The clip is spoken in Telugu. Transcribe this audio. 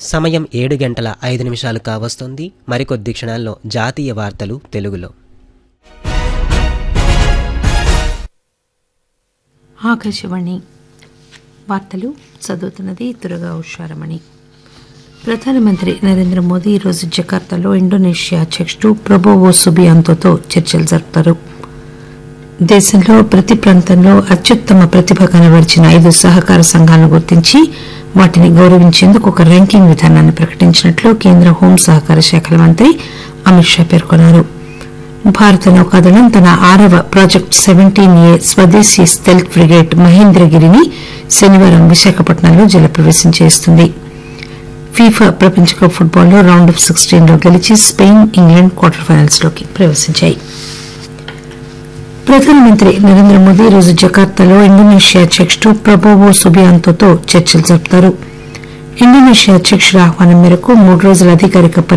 సమయం ఏడు గంటల ఐదు నిమిషాలు కావస్తుంది మరికొద్ది క్షణాల్లో జాతీయ వార్తలు తెలుగులో ఆకాశవాణి వార్తలు చదువుతున్నది దుర్గా ఉషారమణి ప్రధానమంత్రి నరేంద్ర మోదీ ఈరోజు జకార్తాలో ఇండోనేషియా అధ్యక్షుడు ప్రొబోవో సుబియాంతోతో చర్చలు జరుపుతారు దేశంలో ప్రతి ప్రాంతంలో అత్యుత్తమ ప్రతిభ కనబరిచిన ఐదు సహకార సంఘాలను గుర్తించి వాటిని గౌరవించేందుకు ఒక ర్యాంకింగ్ విధానాన్ని ప్రకటించినట్లు కేంద్ర హోం సహకార శాఖల మంత్రి అమిత్ షా పేర్కొన్నారు భారత నౌకాదళం తన ఆరవ ప్రాజెక్ట్ సెవెంటీన్ ఏ స్వదేశీ స్టెల్త్ ఫ్రిగేట్ మహేంద్రగిరిని శనివారం విశాఖపట్నంలో జలప్రవేశం చేస్తుంది ఫీఫా ప్రపంచ కప్ ఫుట్బాల్లో రౌండ్ ఆఫ్ సిక్స్టీన్ లో గెలిచి స్పెయిన్ ఇంగ్లాండ్ క్వార్టర్ ఫైనల్స్ లోకి ప్రవేశించాయి ప్రధానమంత్రి నరేంద్ర మోదీ ఈరోజు జకార్తాలో ఇండోనేషియా అధ్యక్షుడు ప్రబోవో సుబియాంతోతో చర్చలు జరుపుతారు ఇండోనేషియా అధ్యక్షుడి ఆహ్వానం మేరకు మూడు రోజుల అధికారిక